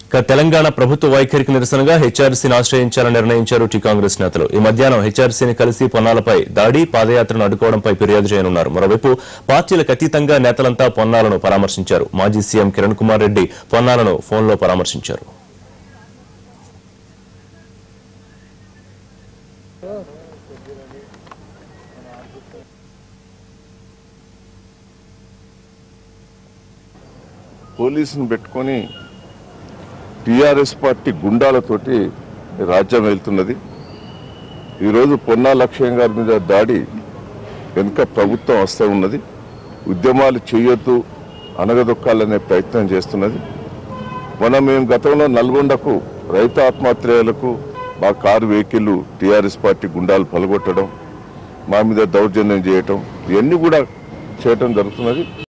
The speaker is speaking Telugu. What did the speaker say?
ఇక తెలంగాణ ప్రభుత్వ వైఖరికి నిరసనగా హెచ్ఆర్సీని ఆశ్రయించాలని నిర్ణయించారు టీ కాంగ్రెస్ నేతలు ఈ మధ్యాహ్నం హెచ్ఆర్సీని కలిసి పొన్నాలపై దాడి పాదయాత్రను అడ్డుకోవడంపై ఫిర్యాదు చేయనున్నారు మరోవైపు పార్టీలకు అతీతంగా నేతలంతా పొన్నాలను పరామర్శించారు మాజీ సీఎం కిరణ్ కుమార్ రెడ్డి పొన్నాలను ఫోన్లో పరామర్శించారు పోలీసుని పెట్టుకొని టిఆర్ఎస్ పార్టీ గుండాలతోటి రాజ్యం వెళ్తున్నది ఈరోజు పొన్నా లక్ష్యం గారి మీద దాడి వెనుక ప్రభుత్వం వస్తూ ఉన్నది ఉద్యమాలు చేయొద్దు అనగదొక్కాలనే ప్రయత్నం చేస్తున్నది మనం మేము గతంలో నల్గొండకు రైతు ఆత్మహత్యలకు మా కారు వెహికల్ టీఆర్ఎస్ పార్టీ గుండాలు పలగొట్టడం మా మీద దౌర్జన్యం చేయటం ఇవన్నీ కూడా చేయటం జరుగుతున్నది